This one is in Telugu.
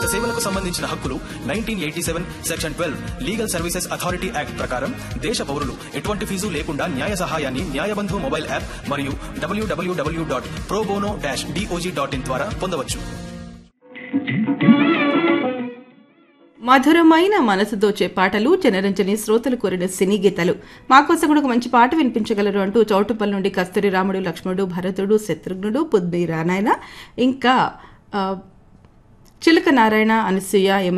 వ్యక్తిగత సేవలకు సంబంధించిన హక్కులు nineteen eighty seven section twelve legal services authority act ప్రకారం దేశ పౌరులు ఎటువంటి ఫీజు లేకుండా న్యాయ సహాయాన్ని న్యాయబంధు మొబైల్ యాప్ మరియు W W W dot probono dash D O J dot in ద్వారా పొందవచ్చు మధురమైన మనసు దోచే పాటలు జనరంజని శ్రోతలు కోరిన సినీ గీతాలు మాకోసం కూడా ఒక మంచి పాట వినిపించగలరు అంటూ చౌటుపల్లి నుండి కస్తూరి రాముడు లక్ష్మణుడు భరతుడు శత్రుఘ్నుడు పుద్బి రానాయన ఇంకా ఆ, చిలక నారాయణ అనసూయ యమున